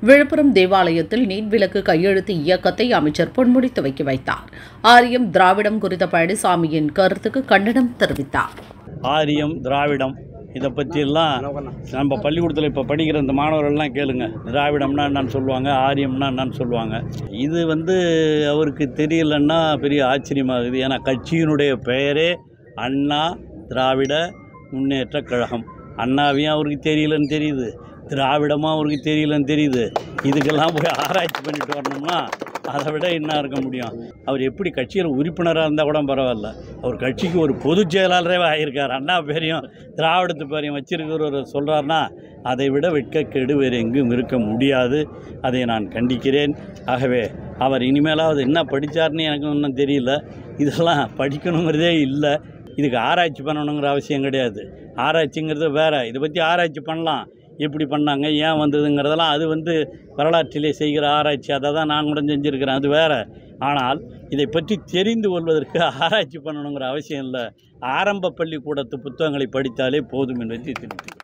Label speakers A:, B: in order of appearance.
A: விழுப்புரம் தேவாலயத்தில் நீட் விளக்கு கையெழுத்து இயக்கத்தை அமைச்சர் பொன்முடி துவக்கி வைத்தார் ஆரியம் திராவிடம் குறித்த பழனிசாமியின் கருத்துக்கு கண்டனம் தெரிவித்தார்
B: ஆரியம் திராவிடம் இதை பற்றியெல்லாம் நம்ம பள்ளிக்கூடத்தில் இப்போ படிக்கிற இந்த மாணவர்கள்லாம் கேளுங்க திராவிடம்னா என்னன்னு சொல்லுவாங்க ஆரியம்னா என்னன்னு சொல்லுவாங்க இது வந்து அவருக்கு தெரியலன்னா பெரிய ஆச்சரியமாகுது ஏன்னா கட்சியினுடைய பெயரே அண்ணா திராவிட முன்னேற்ற கழகம் அண்ணாவையும் அவருக்கு தெரியலன்னு தெரியுது திராவிடமாக அவருக்கு தெரியலன்னு தெரியுது இதுக்கெல்லாம் போய் ஆராய்ச்சி பண்ணிட்டு வரணும்னா அதை விட என்ன இருக்க முடியும் அவர் எப்படி கட்சியில் உறுப்பினராக இருந்தால் கூட பரவாயில்ல அவர் கட்சிக்கு ஒரு பொதுச் செயலாளரே ஆகியிருக்கார் அண்ணா பேரையும் திராவிடத்து பேரையும் வச்சிருக்கிறவர் சொல்கிறாருன்னா அதை விட வெட்கக்கேடு வேறு எங்கும் இருக்க முடியாது அதை நான் கண்டிக்கிறேன் ஆகவே அவர் இனிமேலாவது என்ன படித்தார்னு எனக்கு ஒன்றும் தெரியல இதெல்லாம் படிக்கணுங்கிறதே இல்லை இதுக்கு ஆராய்ச்சி பண்ணணுங்கிற அவசியம் கிடையாது ஆராய்ச்சிங்கிறது வேற இதை பற்றி ஆராய்ச்சி பண்ணலாம் எப்படி பண்ணாங்க ஏன் வந்ததுங்கிறதெல்லாம் அது வந்து வரலாற்றிலே செய்கிற ஆராய்ச்சி அதை தான் நான் கூட செஞ்சுருக்கிறேன் அது வேற ஆனால் இதை பற்றி தெரிந்து கொள்வதற்கு ஆராய்ச்சி பண்ணணுங்கிற அவசியம் இல்லை ஆரம்ப பள்ளிக்கூடத்து புத்தகங்களை படித்தாலே போதும் என்பதை தெரிவித்துக்கிறேன்